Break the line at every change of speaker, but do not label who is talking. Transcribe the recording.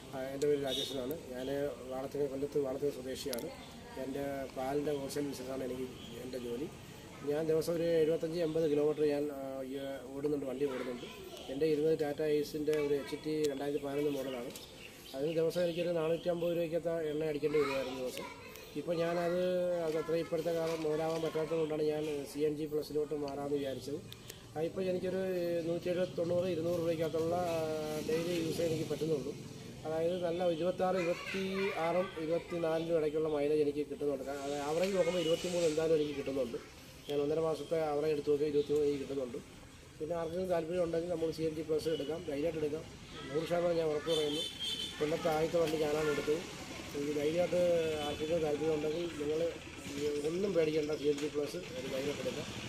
ആ, എൻ്റെ പേര് രാജേഷ് എന്നാണ് ഞാൻ വാളത്തിന് കൊല്ലത്ത് വാളത്തിന് സ്വദേശിയാണ് എൻ്റെ പാലിൻ്റെ ഹോൾസെയിൽ ബിസിനസ്സാണ് എനിക്ക് എൻ്റെ ജോലി ഞാൻ ദിവസം ഒരു എഴുപത്തഞ്ച് എൺപത് കിലോമീറ്റർ ഞാൻ ആ, ഈ, ഓടുന്നുണ്ട് വണ്ടി ഓടുന്നുണ്ട് എൻ്റെ ഇരുപത് ടാറ്റ ഐസിൻ്റെ ഒരു എച്ച് ടി രണ്ടായിരത്തി പതിനൊന്ന് മോഡലാണ് അതിന് ദിവസം എനിക്കൊരു നാനൂറ്റമ്പത് രൂപയ്ക്കത്തെ എണ്ണ അടിക്കേണ്ടി വരുമായിരുന്നു ദിവസം ഇപ്പോൾ ഞാനത് അത് അത്ര ഇപ്പോഴത്തെ കാലം മുതലാവാൻ പറ്റാത്തതുകൊണ്ടാണ് ഞാൻ സി എൻ ജി പ്ലസിലോട്ട് മാറാമെന്ന് വിചാരിച്ചത് ഇപ്പോൾ എനിക്കൊരു നൂറ്റി എഴുപത്തി തൊണ്ണൂറ് ഇരുന്നൂറ് രൂപയ്ക്കകത്തുള്ള ഡെയിലി യൂസ് എനിക്ക് പറ്റുന്നുള്ളൂ അതായത് നല്ല ഇരുപത്താറ് ഇരുപത്തി ആറും ഇരുപത്തി നാലിനും ഇടയ്ക്കുള്ള മൈലേജ് എനിക്ക് കിട്ടുന്നുണ്ട് കാരണം അത് ആവറേജ് നോക്കുമ്പോൾ ഇരുപത്തി മൂന്ന് എന്തായാലും എനിക്ക് കിട്ടുന്നുണ്ട് ഞാൻ ഒന്നര മാസത്തെ ആവറേജ് എടുത്ത് നോക്കിയാൽ ഇരുപത്തി മൂന്ന് എനിക്ക് കിട്ടുന്നുണ്ട് പിന്നെ ആർക്കെങ്കിലും താല്പര്യം ഉണ്ടെങ്കിൽ നമുക്ക് സി എൻ ജി പ്ലസ് എടുക്കാം ധൈര്യമായിട്ട് എടുക്കാം നൂറ് ശതമാനം ഞാൻ ഉറപ്പ് പറയുന്നു കൊല്ലത്തെ ആദ്യത്തെ വണ്ടി ഞാനാണ് എടുത്തത് ഈ ധൈര്യമായിട്ട് ആർക്കെങ്കിലും താല്പര്യം ഉണ്ടെങ്കിൽ നിങ്ങൾ ഒന്നും പേടിക്കേണ്ട സി എൻ ജി പ്ലസ് ഒരു ധൈര്യമായിട്ട് എടുക്കാം